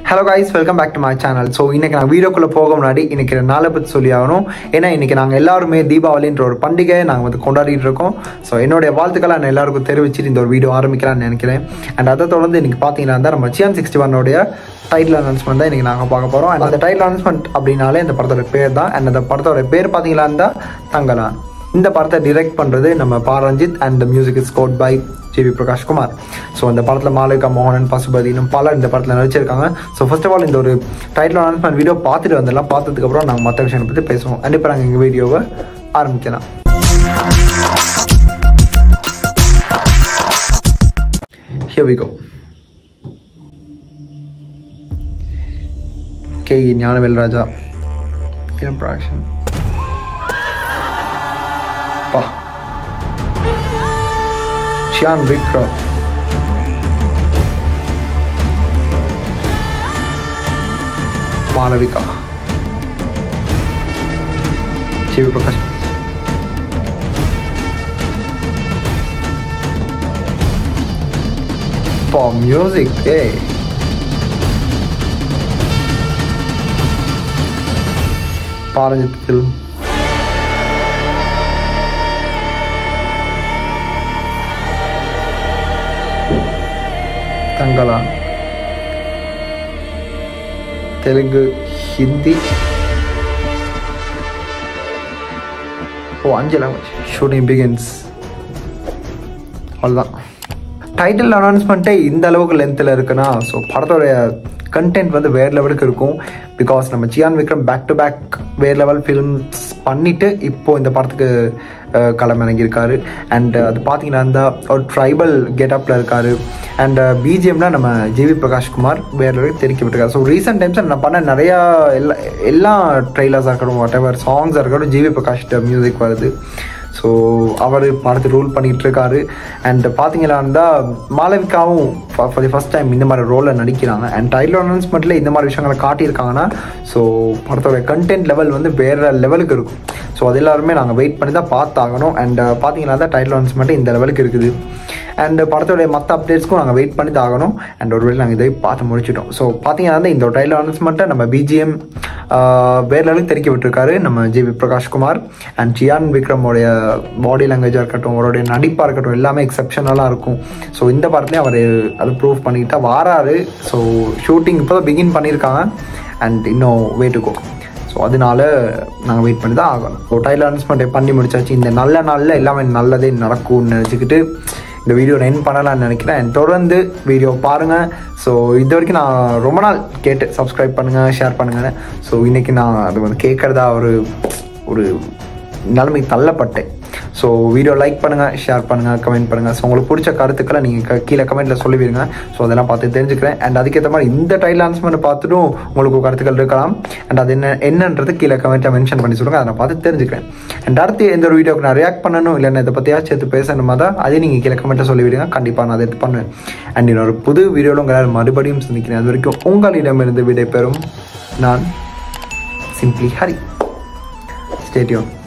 Hello guys welcome back to my channel so இன்னைக்கு நான் வீடியோக்குள்ளே போக முன்னாடி இன்னைக்கு ரெண்டு நாளை பற்றி சொல்லி ஆகணும் ஏன்னா இன்னைக்கு நாங்கள் எல்லாருமே தீபாவளின்ற ஒரு பண்டிகையை நாங்கள் வந்து கொண்டாடிட்டு இருக்கோம் ஸோ என்னுடைய வாழ்த்துக்களை நான் எல்லாருக்கும் தெரிவிச்சுட்டு இந்த ஒரு வீடியோ ஆரம்பிக்கலாம்னு நினைக்கிறேன் அண்ட் அதை தொடர்ந்து இன்னைக்கு பார்த்தீங்கன்னா தான் நம்ம சியான் சிக்ஸ்டி ஒன்னோடைய டைட்டில் அனௌன்ஸ்மெண்ட் தான் இன்னைக்கு நாங்கள் பார்க்க போகிறோம் அண்ட் அந்த டைட்டில் அனௌன்ஸ்மெண்ட் அப்படின்னாலே இந்த படத்தோட பேர் தான் அண்ட் அந்த படத்தோட பேர் பார்த்தீங்களா இருந்தால் தங்கலான் இந்த படத்தை டிரெக்ட் பண்ணுறது நம்ம Pa Ranjith and music is code by GV Prakash Kumar so அந்த படத்தில் மாலிகா மோகனன் பசுபதி இன்னும் பலர் இந்த படத்தில் நடிச்சிருக்காங்க ஸோ ஃபர்ஸ்ட் ஆஃப் ஆல் இந்த ஒரு டைட்டில் அனௌன்ஸ்மெண்ட் வீடியோ பார்த்துட்டு வந்துடலாம் பார்த்ததுக்கப்புறம் நாங்கள் மற்ற விஷயம் பற்றி பேசுவோம் அண்ட் இப்போ நாங்கள் எங்கள் வீடியோவை ஆரம்பிக்கலாம் Here we go. K Gnanavel Raja இளம் production Pa Chiyaan Vikram Malavika GV Prakash Pa music A Pa Ranjith film Thangalaan Telugu Hindi ஓ அஞ்சு லாங்குவேஜ் ஷூட்டிங் பிகின்ஸ் அவ்வளோதான் டைட்டில் அனௌன்ஸ்மெண்ட்டே இந்த அளவுக்கு லென்த்தில் இருக்குன்னா ஸோ படத்தோடைய கண்டென்ட் வந்து வேறு லெவலுக்கு இருக்கும் பிகாஸ் நம்ம Chiyaan Vikram back to back வேறு லெவல் ஃபிலிம்ஸ் பண்ணிவிட்டு இப்போ இந்த படத்துக்கு அஹ், களம் இறங்கியிருக்காரு அண்ட் அது பார்த்தீங்கன்னா அந்த ஒரு ட்ரைபல் கெட்டப்பில் இருக்காரு அண்ட் பிஜிஎம்னா நம்ம ஜிவி பிரகாஷ் குமார் வேறு லெவலுக்கு தெரிவிக்க விட்டுருக்காரு ஸோ ரீசெண்ட் டைம்ஸ் நான் பண்ண நிறையா எல்லா எல்லா ட்ரெய்லர்ஸாக இருக்கட்டும் வாட் எவர் சாங்ஸாக இருக்கட்டும் ஜிவி பிரகாஷ் மியூசிக் வருது ஸோ அவர் படத்தை ரூல் பண்ணிகிட்டு இருக்காரு அண்ட் பார்த்தீங்களா இருந்தால் மாளவிகாவும் ஃபார் தி ஃபஸ்ட் டைம் இந்த மாதிரி ரோலில் நடிக்கிறாங்க அண்ட் டைலர் அனௌன்ஸ்மெண்ட்டில் இந்த மாதிரி விஷயங்களை காட்டியிருக்காங்கன்னா ஸோ படத்தோட கண்டென்ட் லெவல் வந்து வேறு லெவலுக்கு இருக்கும் ஸோ அது எல்லாருமே நாங்கள் வெயிட் பண்ணி தான் பார்த்தாகணும் அண்ட் பார்த்தீங்கன்னா தான் டைட்டில் அனௌன்ஸ்மெண்ட் இந்த லெவலுக்கு இருக்குது அண்ட் படத்தோடைய மற்ற அப்டேட்ஸ்க்கும் நாங்கள் வெயிட் பண்ணி தான் ஆகணும் அண்ட் ஒருவேளை நாங்கள் இதை பார்த்து முடிச்சிட்டோம் ஸோ பார்த்தீங்கன்னா இந்த டைலர் அனௌன்ஸ்மெண்ட்டை நம்ம பிஜிஎம் வேறு லெவலுக்கு தெரிவிக்க விட்டுருக்காரு நம்ம ஜிவி பிரகாஷ் குமார் அண்ட் ஜியான் விக்ரமோடைய பாடி லாங்குவேஜாக இருக்கட்டும் அவருடைய நடிப்பாக இருக்கட்டும் எல்லாமே எக்ஸப்ஷனலாக இருக்கும் ஸோ இந்த படத்துலேயும் அவர் அதை ப்ரூவ் பண்ணிக்கிட்டா வாராரு ஸோ ஷூட்டிங் இப்போ தான் பிகின் பண்ணியிருக்காங்க அண்ட் இன்னும் வேட்டுக்கோ ஸோ அதனால நாங்கள் வெயிட் பண்ணி தான் ஆகணும் ஸோ டைலர் அனௌன்ஸ்மெண்ட் பண்ணி முடிச்சாச்சு இந்த நல்ல நாளில் எல்லாமே நல்லதே நடக்கும்னு நினச்சிக்கிட்டு இந்த வீடியோ என் பண்ணலாம்னு நினைக்கிறேன் And தொடர்ந்து வீடியோ பாருங்கள் ஸோ இது வரைக்கும் நான் ரொம்ப நாள் கேட்டு சப்ஸ்கிரைப் பண்ணுங்கள் ஷேர் பண்ணுங்கள் ஸோ இன்றைக்கி நான் அது வந்து கேட்குறதா ஒரு ஒரு நிலைமைக்கு தள்ளப்பட்டேன் ஸோ வீடியோ லைக் பண்ணுங்கள் ஷேர் பண்ணுங்கள் கமெண்ட் பண்ணுங்கள் ஸோ உங்களுக்கு பிடிச்ச கருத்துக்களை நீங்கள் கீழே கமெண்ட்டில் சொல்லிவிடுங்க ஸோ அதெல்லாம் பார்த்து தெரிஞ்சுக்கிறேன் அண்ட் அதுக்கேற்ற மாதிரி இந்த டைல் அனௌன்ஸ்மெண்ட் பார்த்துட்டும் உங்களுக்கு கருத்துக்கள் இருக்கலாம் அண்ட் அது என்ன என்னன்றது கீழே கமெண்ட்டில் மென்ஷன் பண்ணி சொல்லுங்கள் அதை நான் பார்த்து தெரிஞ்சுக்கிறேன் அண்ட் அடுத்து எந்த ஒரு வீடியோக்கு நான் ரியாக்ட் பண்ணணும் இல்லைன்னா இதை பற்றியாச்சும் சேர்த்து பேசணுமா தான் அதையும் நீங்கள் கீழே கமெண்ட்டில் சொல்லிவிடுங்க கண்டிப்பாக நான் அதை எடுத்து பண்ணுவேன் அண்ட் இன்னொரு புது வீடியோவில் உங்களால் மறுபடியும் சந்திக்கிறேன் அது வரைக்கும் உங்களிடமிருந்து விடைபெறும் நான் சிம்பிளி ஹரி ஸ்டேடியம்